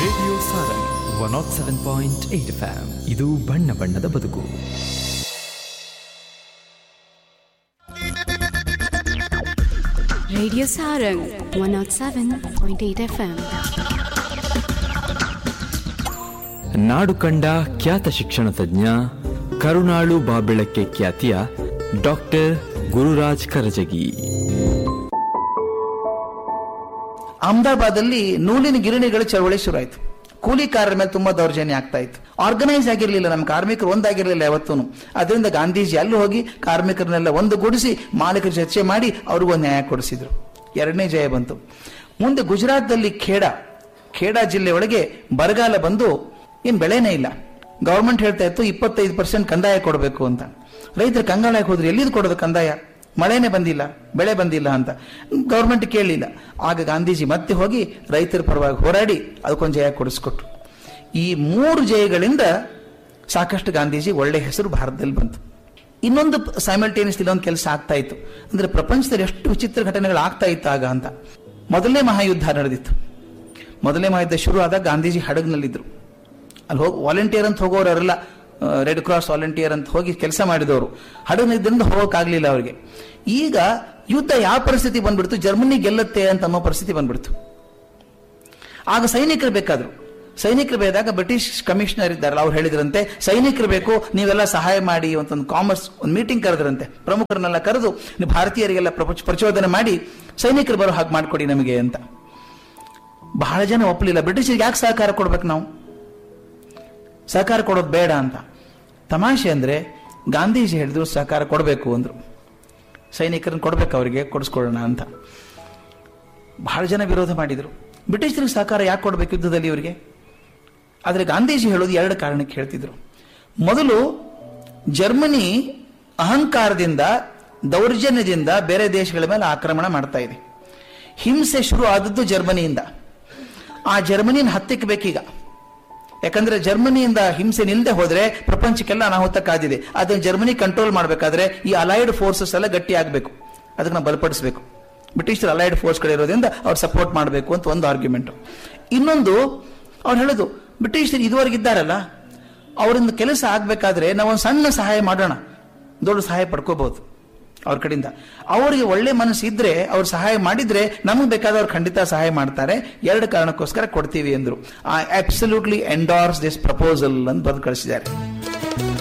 Radio Sarang one naught seven point eight FM ಇದು ಬಣ್ಣ ಬಣ್ಣದ ಬದುಕು Radio Sarang 107.8 FM. ನಾಡು ಕಂಡ ಖ್ಯಾತ ಶಿಕ್ಷಣ ತಜ್ಞ ಕರುಣಾಳು ಬಾಬೆಳಕ್ಕೆ ಖ್ಯಾತಿಯ ಡಾಕ್ಟರ್ ಗುರುರಾಜ್ ಕರಜಗಿ ಅಹಮದಾಬಾದಲ್ಲಿ ನೂಲಿನ ಗಿರಣಿಗಳ ಚಳವಳಿ ಶುರುವಾಯಿತು ಕೂಲಿಕಾರರ ಮೇಲೆ ತುಂಬಾ ದೌರ್ಜನ್ಯ ಆಗ್ತಾ ಇತ್ತು ಆರ್ಗನೈಸ್ ಆಗಿರಲಿಲ್ಲ ನಮ್ಮ ಕಾರ್ಮಿಕರು ಒಂದಾಗಿರಲಿಲ್ಲ ಯಾವತ್ತೂ ಅದರಿಂದ ಗಾಂಧೀಜಿ ಅಲ್ಲಿ ಹೋಗಿ ಕಾರ್ಮಿಕರನ್ನೆಲ್ಲ ಒಂದುಗೂಡಿಸಿ ಮಾಲೀಕರ ಚರ್ಚೆ ಮಾಡಿ ಅವ್ರಿಗೊಂದು ನ್ಯಾಯ ಕೊಡಿಸಿದ್ರು ಎರಡನೇ ಜಯ ಬಂತು ಮುಂದೆ ಗುಜರಾತ್ದಲ್ಲಿ ಖೇಡಾ ಖೇಡಾ ಜಿಲ್ಲೆ ಒಳಗೆ ಬರಗಾಲ ಬಂದು ಏನ್ ಬೆಳೆನೇ ಇಲ್ಲ ಗವರ್ಮೆಂಟ್ ಹೇಳ್ತಾ ಇತ್ತು ಇಪ್ಪತ್ತೈದು ಪರ್ಸೆಂಟ್ ಕಂದಾಯ ಕೊಡಬೇಕು ಅಂತ ರೈತರು ಕಂಗಾಳಕ್ಕೆ ಹೋದ್ರೆ ಎಲ್ಲಿದು ಕೊಡೋದು ಕಂದಾಯ ಮಳೆನೇ ಬಂದಿಲ್ಲ ಬೆಳೆ ಬಂದಿಲ್ಲ ಅಂತ ಗೌರ್ಮೆಂಟ್ ಕೇಳಲಿಲ್ಲ ಆಗ ಗಾಂಧೀಜಿ ಮತ್ತೆ ಹೋಗಿ ರೈತರ ಪರವಾಗಿ ಹೋರಾಡಿ ಅದಕ್ಕೊಂದು ಜಯ ಕೊಡಿಸ್ಕೊಟ್ರು ಈ ಮೂರು ಜಯಗಳಿಂದ ಸಾಕಷ್ಟು ಗಾಂಧೀಜಿ ಒಳ್ಳೆ ಹೆಸರು ಭಾರತದಲ್ಲಿ ಬಂತು ಇನ್ನೊಂದು ಸೈಮಲ್ಟೇನಿಯಸ್ ಇಲ್ಲೊಂದು ಕೆಲಸ ಆಗ್ತಾ ಇತ್ತು ಅಂದ್ರೆ ಪ್ರಪಂಚದಲ್ಲಿ ಎಷ್ಟು ವಿಚಿತ್ರ ಘಟನೆಗಳು ಆಗ್ತಾ ಇತ್ತು ಆಗ ಅಂತ ಮೊದಲನೇ ಮಹಾಯುದ್ಧ ನಡೆದಿತ್ತು ಮೊದಲನೇ ಮಹಾಯುದ್ಧ ಶುರು ಆದಾಗ ಗಾಂಧೀಜಿ ಹಡಗ್ನಲ್ಲಿದ್ರು ಅಲ್ಲಿ ಹೋಗಿ ವಾಲಂಟಿಯರ್ ಅಂತ ಹೋಗೋರೆಲ್ಲ ರೆಡ್ ಕ್ರಾಸ್ ವಾಲಂಟಿಯರ್ ಅಂತ ಹೋಗಿ ಕೆಲಸ ಮಾಡಿದವರು ಹಡಗನಿದ್ದರಿಂದ ಹೋಗೋಕ್ಕಾಗಲಿಲ್ಲ ಅವರಿಗೆ ಈಗ ಯುದ್ಧ ಯಾವ ಪರಿಸ್ಥಿತಿ ಬಂದ್ಬಿಡ್ತು ಜರ್ಮನಿ ಗೆಲ್ಲುತ್ತೆ ಅಂತ ಅನ್ನೋ ಪರಿಸ್ಥಿತಿ ಬಂದ್ಬಿಡ್ತು ಆಗ ಸೈನಿಕರು ಬೇಕಾದ್ರು ಸೈನಿಕರು ಬೇದಾಗ ಬ್ರಿಟಿಷ್ ಕಮಿಷನರ್ ಇದ್ದಾರಲ್ಲ ಅವ್ರು ಹೇಳಿದ್ರಂತೆ ಸೈನಿಕರು ಬೇಕು ನೀವೆಲ್ಲ ಸಹಾಯ ಮಾಡಿ ಅಂತ ಒಂದು ಕಾಮರ್ಸ್ ಒಂದು ಮೀಟಿಂಗ್ ಕರೆದ್ರಂತೆ ಪ್ರಮುಖರನ್ನೆಲ್ಲ ಕರೆದು ನೀವು ಭಾರತೀಯರಿಗೆಲ್ಲ ಪ್ರಪಂಚ ಪ್ರಚೋದನೆ ಮಾಡಿ ಸೈನಿಕರು ಬರೋ ಹಾಗೆ ಮಾಡಿಕೊಡಿ ನಮಗೆ ಅಂತ ಬಹಳ ಜನ ಒಪ್ಪಲಿಲ್ಲ ಬ್ರಿಟಿಷರಿಗೆ ಯಾಕೆ ಸಹಕಾರ ಕೊಡ್ಬೇಕು ನಾವು ಸಹಕಾರ ಕೊಡೋದು ಬೇಡ ಅಂತ ತಮಾಷೆ ಅಂದ್ರೆ ಗಾಂಧೀಜಿ ಹೇಳಿದ್ರು ಸಹಕಾರ ಕೊಡಬೇಕು ಅಂದ್ರು ಸೈನಿಕರನ್ನು ಕೊಡ್ಬೇಕು ಅವರಿಗೆ ಕೊಡಿಸ್ಕೊಳ್ಳೋಣ ಅಂತ ಬಹಳ ಜನ ವಿರೋಧ ಮಾಡಿದ್ರು ಬ್ರಿಟಿಷರಿಗೆ ಸಹಕಾರ ಯಾಕೆ ಕೊಡ್ಬೇಕು ಯುದ್ಧದಲ್ಲಿ ಇವರಿಗೆ ಆದರೆ ಗಾಂಧೀಜಿ ಹೇಳೋದು ಎರಡು ಕಾರಣಕ್ಕೆ ಹೇಳ್ತಿದ್ರು ಮೊದಲು ಜರ್ಮನಿ ಅಹಂಕಾರದಿಂದ ದೌರ್ಜನ್ಯದಿಂದ ಬೇರೆ ದೇಶಗಳ ಮೇಲೆ ಆಕ್ರಮಣ ಮಾಡ್ತಾ ಇದೆ ಹಿಂಸೆ ಶುರು ಆದದ್ದು ಜರ್ಮನಿಯಿಂದ ಆ ಜರ್ಮನಿನ ಹತ್ತಿಕ್ಕಬೇಕೀಗ ಯಾಕಂದ್ರೆ ಜರ್ಮನಿಯಿಂದ ಹಿಂಸೆ ನಿಲ್ಲದೆ ಹೋದ್ರೆ ಪ್ರಪಂಚಕ್ಕೆಲ್ಲ ಅನಾಹುತ ಕಾದಿದೆ ಅದನ್ನ ಜರ್ಮನಿ ಕಂಟ್ರೋಲ್ ಮಾಡಬೇಕಾದ್ರೆ ಈ ಅಲೈಡ್ ಫೋರ್ಸಸ್ ಎಲ್ಲ ಗಟ್ಟಿ ಆಗಬೇಕು ಅದನ್ನ ನಾವು ಬಲಪಡಿಸಬೇಕು ಬ್ರಿಟಿಷರು ಅಲೈಡ್ ಫೋರ್ಸ್ಗಳಿರೋದ್ರಿಂದ ಅವ್ರು ಸಪೋರ್ಟ್ ಮಾಡಬೇಕು ಅಂತ ಒಂದು ಆರ್ಗ್ಯುಮೆಂಟ್ ಇನ್ನೊಂದು ಅವ್ರು ಹೇಳೋದು ಬ್ರಿಟಿಷರು ಇದುವರೆಗೆ ಇದ್ದಾರಲ್ಲ ಅವರಿಂದ ಕೆಲಸ ಆಗ್ಬೇಕಾದ್ರೆ ನಾವೊಂದು ಸಣ್ಣ ಸಹಾಯ ಮಾಡೋಣ ದೊಡ್ಡ ಸಹಾಯ ಪಡ್ಕೋಬಹುದು ಅವ್ರ ಕಡೆಯಿಂದ ಅವರಿಗೆ ಒಳ್ಳೆ ಮನಸ್ಸು ಇದ್ರೆ ಅವ್ರು ಸಹಾಯ ಮಾಡಿದ್ರೆ ನಮಗೆ ಬೇಕಾದವ್ರು ಖಂಡಿತ ಸಹಾಯ ಮಾಡ್ತಾರೆ ಎರಡು ಕಾರಣಕ್ಕೋಸ್ಕರ ಕೊಡ್ತೀವಿ ಅಂದ್ರು I absolutely endorse this proposal ಅಂತ ಬರೆದು ಕಳಿಸಿದ್ದಾರೆ